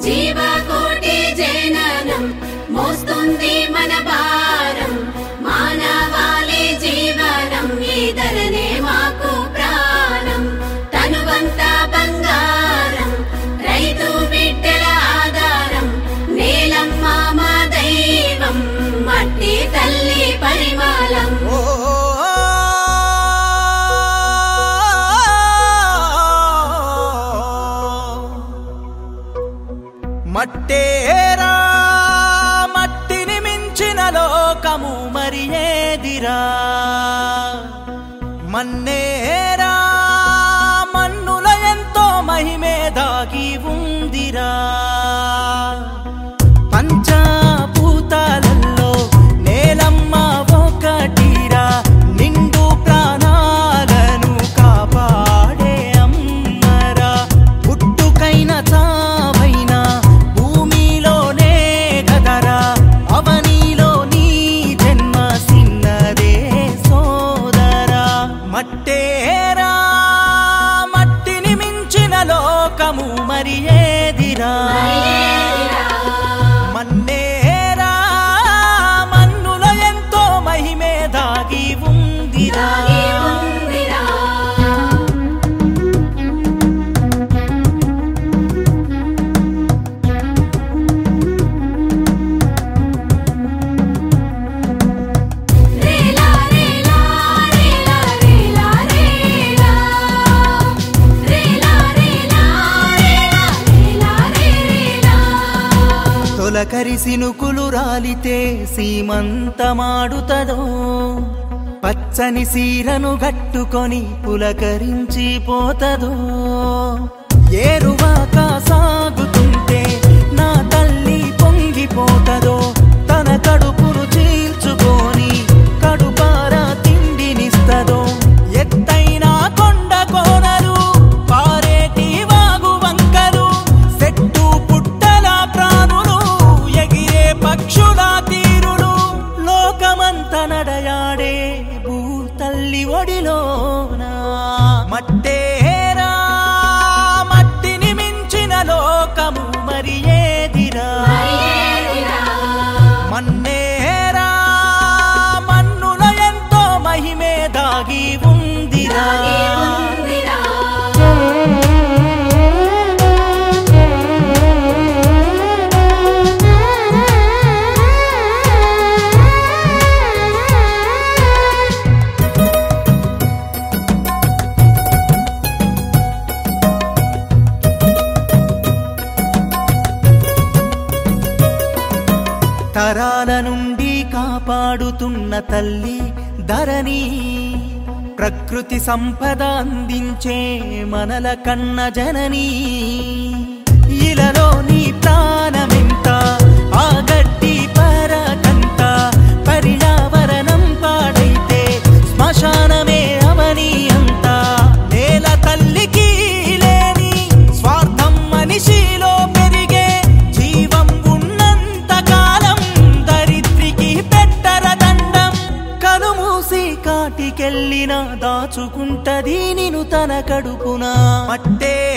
జీవకోటి జననం మోస్తుంది మన భారం మానవాళి జీవనం ఈధరనే మాకు ప్రాణం తనువంతా బంగారం రైతు బిడ్డల ఆధారం నేలమ్మ మా దైవం మట్టి తల్లి పరిమళం ఓ మట్టేరా మట్టిని మించిన లోకము మరి ఏదిరా మన్నేరా మన్నుల ఎంతో మహిమే దాగి ఉందిరా పంచభూతాలలో నేలమ్మ ఒకటిరా నిండు ప్రాణాలను కాపాడే అమ్మరా పుట్టుకైన చావైన భూమిలోనే గదరా అవనిలో నీ జన్మ సిన్నదే సోదరా మట్టేరా మట్టిని మించిన లోకము మరి ఏదిరా మన్నేరా మన్నుల ఎంతో మహిమే దాగి ఉందిరా దాగి ఉందిరా రేలా రేలా రేలా రేలా రేలా రేలా రేలా రేలా రేలా రేలా తొలకరి సినుకులు రాలితే సీమంతమాడుతదో పచ్చని సీరను గట్టుకొని పులకరించి పోతదో ఏరువాక సాగుతుంటే నా తల్లి పొంగిపోతదో తన కడుపును చీల్చుకొని కడుపారా తిండినిస్తదో ఎత్తైన కొండ కోనలు పారేటి వాగు వంకలు చెట్టు పుట్టల ప్రాణులు ఎగిరే పక్షుల తీరులు లోకమంత నడయాడే భూతల్లి ఒడిలోన మట్టేరా మట్టిని మించిన లోకము మరి ఏదిరా మన్నేరా మన్నుల ఎంతో మహిమే దాగి ఉందిరా తరాల నుండి కాపాడుతున్న తల్లి ధరణి ప్రకృతి సంపద అందించే మనల కన్న జనని ఇలలో నీ ప్రాణమెంత ఆ గడ్డి పరకంత పర్యావరణం పాడైతే శ్మశానమే అవని అంత నేల తల్లికి లేని స్వార్థం మనిషిలో పెరిగే జీవం ఉన్నంత కాలం దరిద్రికి పెట్టర దండం కనుమూసి కాటికెళ్ళిన దాచుకుంటది నిను తన కడుపున మట్టే